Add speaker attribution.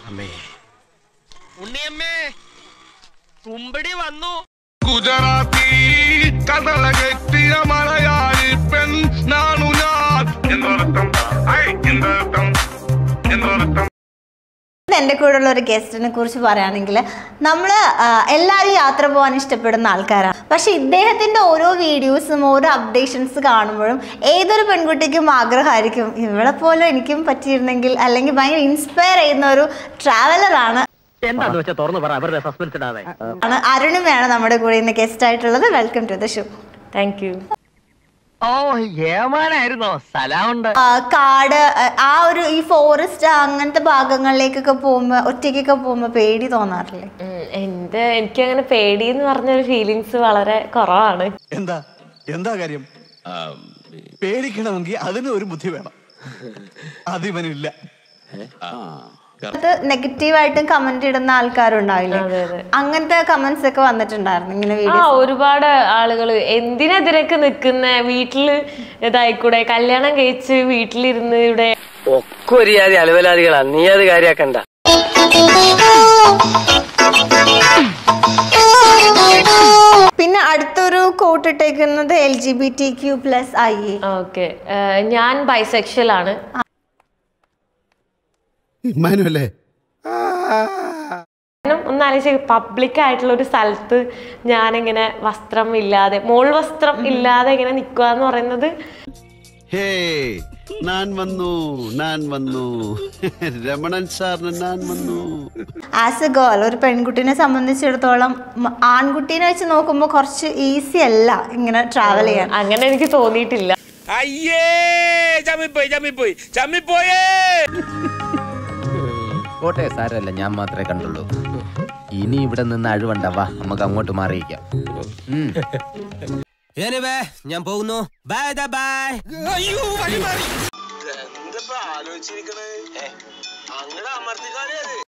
Speaker 1: അമ്മേ ഉണ്ണിയമ്മേ കുമ്പടി വന്നു
Speaker 2: ഗുജറാത്തി കടലകെട്ടിയ മലയാളി പെൺ നാണു ഞാൻ എന്നർത്ഥം ഐ എന്നർത്ഥം എന്നർത്ഥം
Speaker 3: എൻ്റെ കൂടെയുള്ള ഒരു ഗസ്റ്റിനെ കുറിച്ച് പറയുകയാണെങ്കിൽ നമ്മൾ എല്ലാവരും യാത്ര പോകാൻ ഇഷ്ടപ്പെടുന്ന ആൾക്കാരാണ് പക്ഷെ ഇദ്ദേഹത്തിൻ്റെ ഓരോ വീഡിയോസും ഓരോ അപ്ഡേഷൻസ് കാണുമ്പോഴും ഏതൊരു പെൺകുട്ടിക്കും ആഗ്രഹമായിരിക്കും ഇവളെ പോലും എനിക്കും പറ്റിയിരുന്നെങ്കിൽ അല്ലെങ്കിൽ ഭയങ്കര ഇൻസ്പയർ ചെയ്യുന്ന ഒരു ട്രാവലറാണ്
Speaker 1: എന്താന്ന് വെച്ചാൽ തുറന്നു പറ അവരുടെ സസ്പെൻസ് ഇടാതെ
Speaker 3: ആണ് അരുണിമയാണ് നമ്മുടെ കൂടെ ഇന്ന് ഗസ്റ്റ് ആയിട്ടുള്ളത് welcome to the show
Speaker 4: thank you
Speaker 1: ഓ ഏമാനായിരുന്നോ സ്ഥലമുണ്ട്
Speaker 3: ആ, കാട് ആ, ആ ഒരു ഈ ഫോറസ്റ്റ് അങ്ങനത്തെ ഭാഗങ്ങളിലേക്കൊക്കെ പോകുമ്പോൾ ഒറ്റയ്ക്കൊക്കെ പോകുമ്പോൾ പേടി തോന്നാറില്ലേ
Speaker 4: എന്റെ എനിക്ക് അങ്ങനെ പേടി എന്ന് പറഞ്ഞൊരു ഫീലിങ്സ് വളരെ കുറവാണ്
Speaker 5: എന്താ എന്താ കാര്യം പേടിക്കണമെങ്കിൽ അതിന് ഒരു ബുദ്ധി വേണം അതിവനില്ല
Speaker 3: അത് നെഗറ്റീവായിട്ടും കമന്റ് ഇടുന്ന ആൾക്കാരുണ്ടാവില്ലേ
Speaker 4: അതെ, അതെ.
Speaker 3: അങ്ങനത്തെ കമന്റ്സ് ഒക്കെ വന്നിട്ടുണ്ടായിരുന്നു ഇങ്ങനെ
Speaker 4: ആ
Speaker 3: വീഡിയോ
Speaker 4: ഒരുപാട് ആളുകൾ എന്തിനെതിരൊക്കെ നിക്കുന്ന വീട്ടില് ഇതായിക്കൂടെ കല്യാണം കഴിച്ച് വീട്ടിലിരുന്ന് ഇവിടെ
Speaker 1: ഒക്കെ ഒരു ജാതി അലവലാദികളാ നീ അത് കാര്യാക്കണ്ട
Speaker 3: പിന്നെ അടുത്തൊരു കോട്ട് ഇട്ടേക്കുന്നത് L G B T Q plus I A
Speaker 4: okay ഞാൻ ബൈസെക്ഷൽ ആണ്
Speaker 6: ഇമ്മാനുവല്ലേ
Speaker 4: കാരണം ഒന്ന് ആലോചിച്ച് പബ്ലിക് ആയിട്ടുള്ള ഒരു സ്ഥലത്ത് ഞാനിങ്ങനെ വസ്ത്രം ഇല്ലാതെ മോൾ വസ്ത്രം ഇല്ലാതെ ഇങ്ങനെ നിൽക്കുക എന്ന് പറയുന്നത്
Speaker 6: ഹേ ഞാൻ വന്നു ഞാൻ വന്നു രമണൻ സാറിന് ഞാൻ വന്നു
Speaker 3: ആസ് എ ഗേൾ ഒരു പെൺകുട്ടിനെ സംബന്ധിച്ചിടത്തോളം മ- ആൺകുട്ടീനെ വെച്ച് നോക്കുമ്പോൾ കുറച്ച് ഈസി അല്ല ഇങ്ങനെ ട്രാവൽ ചെയ്യാൻ
Speaker 4: അങ്ങനെ എനിക്ക് തോന്നിയിട്ടില്ല
Speaker 2: അയ്യേ ചമ്മിപ്പോയി ചമ്മിപ്പോയി ചമ്മിപ്പോയേ
Speaker 7: കോട്ടെ സാരല്ല ഞാൻ മാത്രമേ കണ്ടുള്ളൂ ഇനി ഇവിടെ നിന്ന് അഴിവണ്ട വാ നമുക്ക് അങ്ങോട്ട് മാറിയിക്കാം ഉം.
Speaker 8: ഞാൻ പോകുന്നു ബൈ ബൈ
Speaker 2: അയ്യോ വഴി മാറി എന്താ ആലോചിച്ചിരിക്കണേ അങ്ങടെ അമർത്തിക്കാളേ